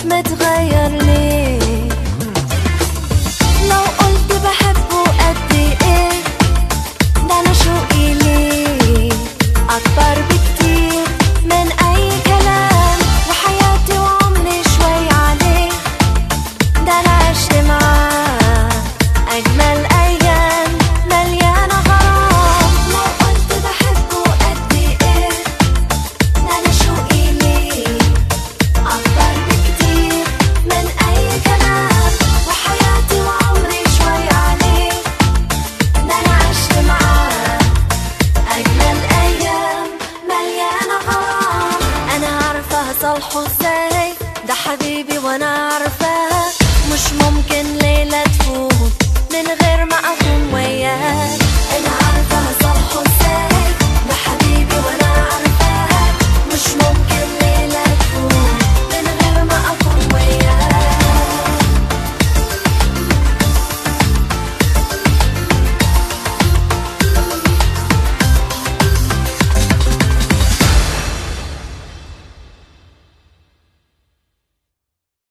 متغير ليه لو قلت بحبه قد ايه ده انا شوقي ليه اكبر بكتير من اي كلام وحياتي وعمري شوي عليه ده انا عشت معاه اجمل ايام مليانه غرام لو قلت بحبه قد ايه ده انا شوقي ليه أكبر بكتير من أي كلام وحياتي وعمري شوي عليه ده أنا عشت معاه أجمل أيام مليانة غرام أنا عارفة هصالحه ازاي ده حبيبي وأنا عارفاه مش ممكن ليلة تفوت من غير ما أكون وياه